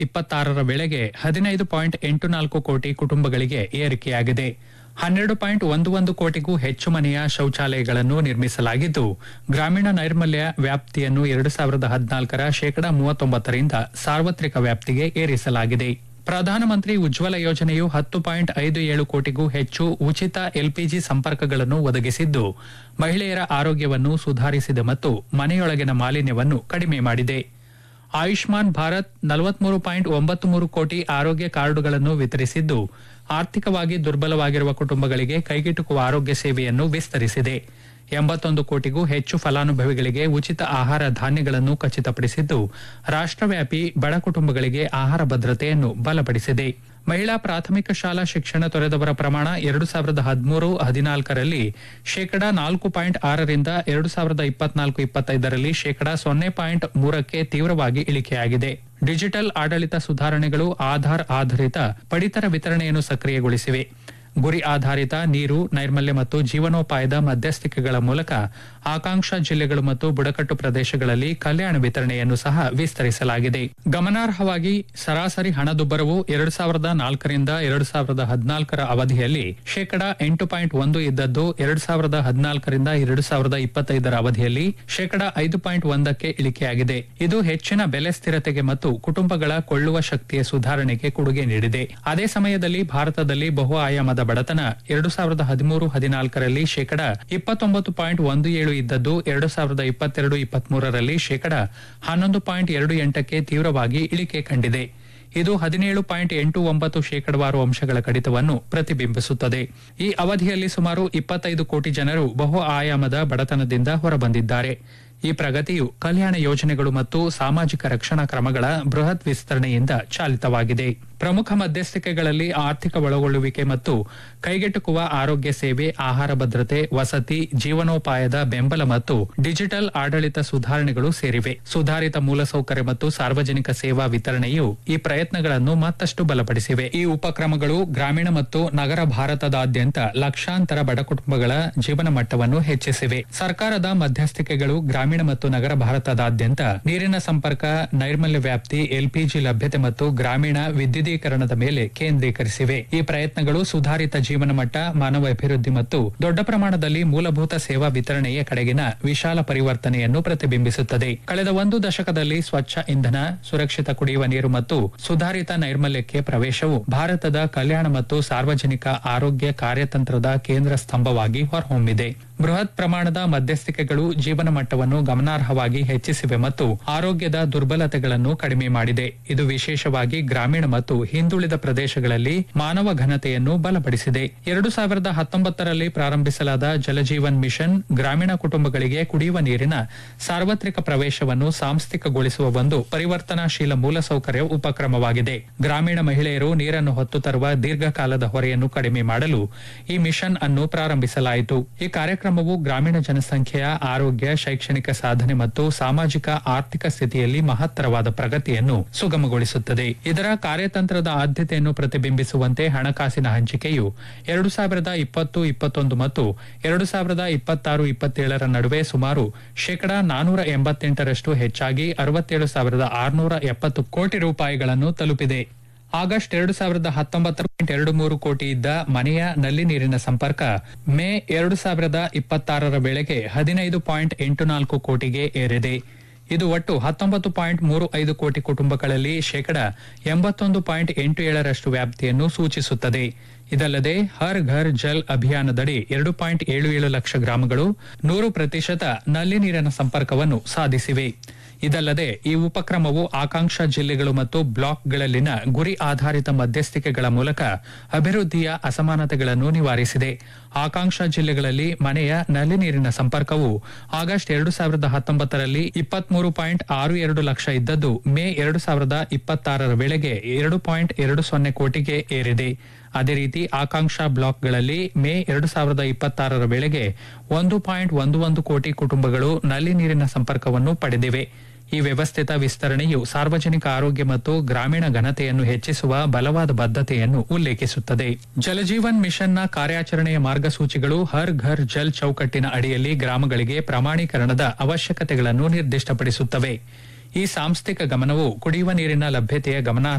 ಇಪ್ಪತ್ತಾರರ ವೇಳೆಗೆ ಹದಿನೈದು ಪಾಯಿಂಟ್ ಎಂಟು ನಾಲ್ಕು ಕೋಟಿ ಕುಟುಂಬಗಳಿಗೆ ಏರಿಕೆಯಾಗಿದೆ ಹನ್ನೆರಡು ಪಾಯಿಂಟ್ ಒಂದು ಒಂದು ಕೋಟಿಗೂ ಹೆಚ್ಚು ಮನೆಯ ಶೌಚಾಲಯಗಳನ್ನು ನಿರ್ಮಿಸಲಾಗಿದ್ದು ಗ್ರಾಮೀಣ ನೈರ್ಮಲ್ಯ ವ್ಯಾಪ್ತಿಯನ್ನು ಎರಡು ಸಾವಿರದ ಹದಿನಾಲ್ಕರ ಶೇಕಡಾ ಮೂವತ್ತೊಂಬತ್ತರಿಂದ ಸಾರ್ವತ್ರಿಕ ವ್ಯಾಪ್ತಿಗೆ ಏರಿಸಲಾಗಿದೆ ಪ್ರಧಾನಮಂತ್ರಿ ಉಜ್ವಲ ಯೋಜನೆಯು ಹತ್ತು ಪಾಯಿಂಟ್ ಐದು ಏಳು ಕೋಟಿಗೂ ಹೆಚ್ಚು ಉಚಿತ ಎಲ್ಪಿಜಿ ಸಂಪರ್ಕಗಳನ್ನು ಒದಗಿಸಿದ್ದು ಮಹಿಳೆಯರ ಆರೋಗ್ಯವನ್ನು ಸುಧಾರಿಸಿದೆ ಮತ್ತು ಮನೆಯೊಳಗಿನ ಮಾಲಿನ್ಯವನ್ನು ಕಡಿಮೆ ಮಾಡಿದೆ ಆಯುಷ್ಮಾನ್ ಭಾರತ್ ನಲವತ್ಮೂರು ಪಾಯಿಂಟ್ ಒಂಬತ್ತು ಮೂರು ಕೋಟಿ ಆರೋಗ್ಯ ಕಾರ್ಡುಗಳನ್ನು ವಿತರಿಸಿದ್ದು ಆರ್ಥಿಕವಾಗಿ ದುರ್ಬಲವಾಗಿರುವ ಕುಟುಂಬಗಳಿಗೆ ಕೈಗೆಟುಕುವ ಆರೋಗ್ಯ ಸೇವೆಯನ್ನು ವಿಸ್ತರಿಸಿದೆ ಎಂಬತ್ತೊಂದು ಕೋಟಿಗೂ ಹೆಚ್ಚು ಫಲಾನುಭವಿಗಳಿಗೆ ಉಚಿತ ಆಹಾರ ಧಾನ್ಯಗಳನ್ನು ಖಚಿತಪಡಿಸಿದ್ದು ರಾಷ್ಟ್ರವ್ಯಾಪಿ ಬಡ ಕುಟುಂಬಗಳಿಗೆ ಆಹಾರ ಭದ್ರತೆಯನ್ನು ಬಲಪಡಿಸಿದೆ ಮಹಿಳಾ ಪ್ರಾಥಮಿಕ ಶಾಲಾ ಶಿಕ್ಷಣ ತೊರೆದವರ ಪ್ರಮಾಣ ಎರಡು ಸಾವಿರದ ಹದಿಮೂರು ಹದಿನಾಲ್ಕರಲ್ಲಿ ಶೇಕಡಾ ನಾಲ್ಕು ಪಾಯಿಂಟ್ ಆರರಿಂದ ಎರಡು ಸಾವಿರದ ಇಪ್ಪತ್ನಾಲ್ಕು ಇಪ್ಪತ್ತೈದರಲ್ಲಿ ಶೇಕಡಾ ಸೊನ್ನೆ ಪಾಯಿಂಟ್ ಮೂರಕ್ಕೆ ತೀವ್ರವಾಗಿ ಇಳಿಕೆಯಾಗಿದೆ ಡಿಜಿಟಲ್ ಆಡಳಿತ ಸುಧಾರಣೆಗಳು ಆಧಾರ್ ಆಧಾರಿತ ಪಡಿತರ ವಿತರಣೆಯನ್ನು ಸಕ್ರಿಯಗೊಳಿಸಿವೆ ಗುರಿ ಆಧಾರಿತ ನೀರು ನೈರ್ಮಲ್ಯ ಮತ್ತು ಜೀವನೋಪಾಯದ ಮಧ್ಯಸ್ಥಿಕೆಗಳ ಮೂಲಕ ಆಕಾಂಕ್ಷ ಜಿಲ್ಲೆಗಳು ಮತ್ತು ಬುಡಕಟ್ಟು ಪ್ರದೇಶಗಳಲ್ಲಿ ಕಲ್ಯಾಣ ವಿತರಣೆಯನ್ನು ಸಹ ವಿಸ್ತರಿಸಲಾಗಿದೆ ಗಮನಾರ್ಹವಾಗಿ ಸರಾಸರಿ ಹಣದುಬ್ಬರವು ಎರಡು ಸಾವಿರದ ನಾಲ್ಕರಿಂದ ಎರಡು ಸಾವಿರದ ಹದಿನಾಲ್ಕರ ಅವಧಿಯಲ್ಲಿ ಶೇಕಡಾ ಎಂಟು ಪಾಯಿಂಟ್ ಒಂದು ಇದ್ದದ್ದು ಎರಡು ಸಾವಿರದ ಹದಿನಾಲ್ಕರಿಂದ ಎರಡು ಸಾವಿರದ ಇಪ್ಪತ್ತೈದರ ಅವಧಿಯಲ್ಲಿ ಶೇಕಡಾ ಐದು ಪಾಯಿಂಟ್ ಒಂದಕ್ಕೆ ಇಳಿಕೆಯಾಗಿದೆ ಇದು ಹೆಚ್ಚಿನ ಬೆಲೆ ಸ್ಥಿರತೆಗೆ ಮತ್ತು ಕುಟುಂಬಗಳ ಕೊಳ್ಳುವ ಶಕ್ತಿಯ ಸುಧಾರಣೆಗೆ ಕೊಡುಗೆ ನೀಡಿದೆ ಅದೇ ಸಮಯದಲ್ಲಿ ಭಾರತದಲ್ಲಿ ಬಹು ಆಯಾಮದ ಬಡತನ ಎರಡು ಸಾವಿರದ ಹದಿಮೂರು ಹದಿನಾಲ್ಕರಲ್ಲಿ ಶೇಕಡಾ ಇಪ್ಪತ್ತೊಂಬತ್ತು ಪಾಯಿಂಟ್ ಒಂದು ಏಳು ಇದ್ದದ್ದು ಎರಡು ಸಾವಿರದ ಇಪ್ಪತ್ತೆರಡು ಇಪ್ಪತ್ಮೂರರಲ್ಲಿ ಶೇಕಡಾ ಹನ್ನೊಂದು ಪಾಯಿಂಟ್ ಎರಡು ಎಂಟಕ್ಕೆ ತೀವ್ರವಾಗಿ ಇಳಿಕೆ ಕಂಡಿದೆ ಇದು ಹದಿನೇಳು ಪಾಯಿಂಟ್ ಎಂಟು ಒಂಬತ್ತು ಶೇಕಡವಾರು ಅಂಶಗಳ ಕಡಿತವನ್ನು ಪ್ರತಿಬಿಂಬಿಸುತ್ತದೆ ಈ ಅವಧಿಯಲ್ಲಿ ಸುಮಾರು ಇಪ್ಪತ್ತೈದು ಕೋಟಿ ಜನರು ಬಹು ಆಯಾಮದ ಬಡತನದಿಂದ ಹೊರಬಂದಿದ್ದಾರೆ ಈ ಪ್ರಗತಿಯು ಕಲ್ಯಾಣ ಯೋಜನೆಗಳು ಮತ್ತು ಸಾಮಾಜಿಕ ರಕ್ಷಣಾ ಕ್ರಮಗಳ ಬೃಹತ್ ವಿಸ್ತರಣೆಯಿಂದ ಚಾಲಿತವಾಗಿದೆ ಪ್ರಮುಖ ಮಧ್ಯಸ್ಥಿಕೆಗಳಲ್ಲಿ ಆರ್ಥಿಕ ಒಳಗೊಳ್ಳುವಿಕೆ ಮತ್ತು ಕೈಗೆಟುಕುವ ಆರೋಗ್ಯ ಸೇವೆ ಆಹಾರ ಭದ್ರತೆ ವಸತಿ ಜೀವನೋಪಾಯದ ಬೆಂಬಲ ಮತ್ತು ಡಿಜಿಟಲ್ ಆಡಳಿತ ಸುಧಾರಣೆಗಳು ಸೇರಿವೆ ಸುಧಾರಿತ ಮೂಲಸೌಕರ್ಯ ಮತ್ತು ಸಾರ್ವಜನಿಕ ಸೇವಾ ವಿತರಣೆಯು ಈ ಪ್ರಯತ್ನಗಳನ್ನು ಮತ್ತಷ್ಟು ಬಲಪಡಿಸಿವೆ ಈ ಉಪಕ್ರಮಗಳು ಗ್ರಾಮೀಣ ಮತ್ತು ನಗರ ಭಾರತದಾದ್ಯಂತ ಲಕ್ಷಾಂತರ ಬಡ ಕುಟುಂಬಗಳ ಜೀವನ ಮಟ್ಟವನ್ನು ಹೆಚ್ಚಿಸಿವೆ ಸರ್ಕಾರದ ಮಧ್ಯಸ್ಥಿಕೆಗಳು ಗ್ರಾಮೀಣ ಮತ್ತು ನಗರ ಭಾರತದಾದ್ಯಂತ ನೀರಿನ ಸಂಪರ್ಕ ನೈರ್ಮಲ್ಯ ವ್ಯಾಪ್ತಿ ಎಲ್ಪಿಜಿ ಲಭ್ಯತೆ ಮತ್ತು ಗ್ರಾಮೀಣ ವಿದ್ಯುದೀಕರಣದ ಮೇಲೆ ಕೇಂದ್ರೀಕರಿಸಿವೆ ಈ ಪ್ರಯತ್ನಗಳು ಸುಧಾರಿತ ಜೀವನ ಮಟ್ಟ ಮಾನವ ಅಭಿವೃದ್ಧಿ ಮತ್ತು ದೊಡ್ಡ ಪ್ರಮಾಣದಲ್ಲಿ ಮೂಲಭೂತ ಸೇವಾ ವಿತರಣೆಯ ಕಡೆಗಿನ ವಿಶಾಲ ಪರಿವರ್ತನೆಯನ್ನು ಪ್ರತಿಬಿಂಬಿಸುತ್ತದೆ ಕಳೆದ ಒಂದು ದಶಕದಲ್ಲಿ ಸ್ವಚ್ಛ ಇಂಧನ ಸುರಕ್ಷಿತ ಕುಡಿಯುವ ನೀರು ಮತ್ತು ಸುಧಾರಿತ ನೈರ್ಮಲ್ಯಕ್ಕೆ ಪ್ರವೇಶವು ಭಾರತದ ಕಲ್ಯಾಣ ಮತ್ತು ಸಾರ್ವಜನಿಕ ಆರೋಗ್ಯ ಕಾರ್ಯತಂತ್ರದ ಕೇಂದ್ರ ಸ್ತಂಭವಾಗಿ ಹೊರಹೊಮ್ಮಿದೆ ಬೃಹತ್ ಪ್ರಮಾಣದ ಮಧ್ಯಸ್ಥಿಕೆಗಳು ಜೀವನ ಮಟ್ಟವನ್ನು ಗಮನಾರ್ಹವಾಗಿ ಹೆಚ್ಚಿಸಿವೆ ಮತ್ತು ಆರೋಗ್ಯದ ದುರ್ಬಲತೆಗಳನ್ನು ಕಡಿಮೆ ಮಾಡಿದೆ ಇದು ವಿಶೇಷವಾಗಿ ಗ್ರಾಮೀಣ ಮತ್ತು ಹಿಂದುಳಿದ ಪ್ರದೇಶಗಳಲ್ಲಿ ಮಾನವ ಘನತೆಯನ್ನು ಬಲಪಡಿಸಿದೆ ಎರಡು ಸಾವಿರದ ಹತ್ತೊಂಬತ್ತರಲ್ಲಿ ಪ್ರಾರಂಭಿಸಲಾದ ಜಲಜೀವನ್ ಮಿಷನ್ ಗ್ರಾಮೀಣ ಕುಟುಂಬಗಳಿಗೆ ಕುಡಿಯುವ ನೀರಿನ ಸಾರ್ವತ್ರಿಕ ಪ್ರವೇಶವನ್ನು ಸಾಂಸ್ಥಿಕಗೊಳಿಸುವ ಒಂದು ಪರಿವರ್ತನಾಶೀಲ ಮೂಲಸೌಕರ್ಯ ಉಪಕ್ರಮವಾಗಿದೆ ಗ್ರಾಮೀಣ ಮಹಿಳೆಯರು ನೀರನ್ನು ಹೊತ್ತು ತರುವ ದೀರ್ಘಕಾಲದ ಹೊರೆಯನ್ನು ಕಡಿಮೆ ಮಾಡಲು ಈ ಮಿಷನ್ ಅನ್ನು ಪ್ರಾರಂಭಿಸಲಾಯಿತು ಈ ಕಾರ್ಯಕ್ರಮವು ಗ್ರಾಮೀಣ ಜನಸಂಖ್ಯೆಯ ಆರೋಗ್ಯ ಶೈಕ್ಷಣಿಕ ಸಾಧನೆ ಮತ್ತು ಸಾಮಾಜಿಕ ಆರ್ಥಿಕ ಸ್ಥಿತಿಯಲ್ಲಿ ಮಹತ್ತರವಾದ ಪ್ರಗತಿಯನ್ನು ಸುಗಮಗೊಳಿಸುತ್ತದೆ ಇದರ ಕಾರ್ಯತಂತ್ರದ ಆದ್ಯತೆಯನ್ನು ಪ್ರತಿಬಿಂಬಿಸುವಂತೆ ಹಣಕಾಸಿನ ಹಂಚಿಕೆಯು ಎರಡು ಸಾವಿರದ ಇಪ್ಪತ್ತು ಇಪ್ಪತ್ತೊಂದು ಮತ್ತು ಎರಡು ಸಾವಿರದ ಇಪ್ಪತ್ತಾರು ಇಪ್ಪತ್ತೇಳರ ನಡುವೆ ಸುಮಾರು ಶೇಕಡಾ ನಾನೂರ ಎಂಬತ್ತೆಂಟರಷ್ಟು ಹೆಚ್ಚಾಗಿ ಅರವತ್ತೇಳು ಸಾವಿರದ ಆರುನೂರ ಎಪ್ಪತ್ತು ಕೋಟಿ ರೂಪಾಯಿಗಳನ್ನು ತಲುಪಿದೆ ಆಗಸ್ಟ್ ಎರಡು ಸಾವಿರದ ಹತ್ತೊಂಬತ್ತರ ಪಾಯಿಂಟ್ ಎರಡು ಮೂರು ಕೋಟಿ ಇದ್ದ ಮನೆಯ ನಲ್ಲಿ ನೀರಿನ ಸಂಪರ್ಕ ಮೇ ಎರಡು ಸಾವಿರದ ಇಪ್ಪತ್ತಾರರ ವೇಳೆಗೆ ಹದಿನೈದು ಪಾಯಿಂಟ್ ಎಂಟು ನಾಲ್ಕು ಕೋಟಿಗೆ ಏರಿದೆ ಇದು ಒಟ್ಟು ಹತ್ತೊಂಬತ್ತು ಪಾಯಿಂಟ್ ಮೂರು ಐದು ಕೋಟಿ ಕುಟುಂಬಗಳಲ್ಲಿ ಶೇಕಡ ಎಂಬತ್ತೊಂದು ಪಾಯಿಂಟ್ ಎಂಟು ಏಳರಷ್ಟು ವ್ಯಾಪ್ತಿಯನ್ನು ಸೂಚಿಸುತ್ತದೆ ಇದಲ್ಲದೆ ಹರ್ ಘರ್ ಜಲ್ ಅಭಿಯಾನದಡಿ ಎರಡು ಪಾಯಿಂಟ್ ಏಳು ಏಳು ಲಕ್ಷ ಗ್ರಾಮಗಳು ನೂರು ಪ್ರತಿಶತ ನಲ್ಲಿ ನೀರಿನ ಸಂಪರ್ಕವನ್ನು ಸಾಧಿಸಿವೆ ಇದಲ್ಲದೆ ಈ ಉಪಕ್ರಮವು ಆಕಾಂಕ್ಷ ಜಿಲ್ಲೆಗಳು ಮತ್ತು ಬ್ಲಾಕ್ಗಳಲ್ಲಿನ ಗುರಿ ಆಧಾರಿತ ಮಧ್ಯಸ್ಥಿಕೆಗಳ ಮೂಲಕ ಅಭಿವೃದ್ಧಿಯ ಅಸಮಾನತೆಗಳನ್ನು ನಿವಾರಿಸಿದೆ ಆಕಾಂಕ್ಷ ಜಿಲ್ಲೆಗಳಲ್ಲಿ ಮನೆಯ ನಲ್ಲಿ ನೀರಿನ ಸಂಪರ್ಕವು ಆಗಸ್ಟ್ ಎರಡು ಸಾವಿರದ ಹತ್ತೊಂಬತ್ತರಲ್ಲಿ ಇಪ್ಪತ್ಮೂರು ಪಾಯಿಂಟ್ ಆರು ಎರಡು ಲಕ್ಷ ಇದ್ದದ್ದು ಮೇ ಎರಡು ಸಾವಿರದ ಇಪ್ಪತ್ತಾರರ ವೇಳೆಗೆ ಎರಡು ಪಾಯಿಂಟ್ ಎರಡು ಸೊನ್ನೆ ಕೋಟಿಗೆ ಏರಿದೆ ಅದೇ ರೀತಿ ಆಕಾಂಕ್ಷ ಬ್ಲಾಕ್ಗಳಲ್ಲಿ ಮೇ ಎರಡು ಸಾವಿರದ ಇಪ್ಪತ್ತಾರರ ವೇಳೆಗೆ ಒಂದು ಪಾಯಿಂಟ್ ಒಂದು ಒಂದು ಕೋಟಿ ಕುಟುಂಬಗಳು ನಲ್ಲಿ ನೀರಿನ ಸಂಪರ್ಕವನ್ನು ಪಡೆದಿವೆ ಈ ವ್ಯವಸ್ಥಿತ ವಿಸ್ತರಣೆಯು ಸಾರ್ವಜನಿಕ ಆರೋಗ್ಯ ಮತ್ತು ಗ್ರಾಮೀಣ ಘನತೆಯನ್ನು ಹೆಚ್ಚಿಸುವ ಬಲವಾದ ಬದ್ಧತೆಯನ್ನು ಉಲ್ಲೇಖಿಸುತ್ತದೆ ಜಲಜೀವನ್ ಮಿಷನ್ನ ಕಾರ್ಯಾಚರಣೆಯ ಮಾರ್ಗಸೂಚಿಗಳು ಹರ್ ಘರ್ ಜಲ್ ಚೌಕಟ್ಟಿನ ಅಡಿಯಲ್ಲಿ ಗ್ರಾಮಗಳಿಗೆ ಪ್ರಮಾಣೀಕರಣದ ಅವಶ್ಯಕತೆಗಳನ್ನು ನಿರ್ದಿಷ್ಟಪಡಿಸುತ್ತವೆ ಈ ಸಾಂಸ್ಥಿಕ ಗಮನವು ಕುಡಿಯುವ ನೀರಿನ ಲಭ್ಯತೆಯ ಗಮನಾರ್ಹ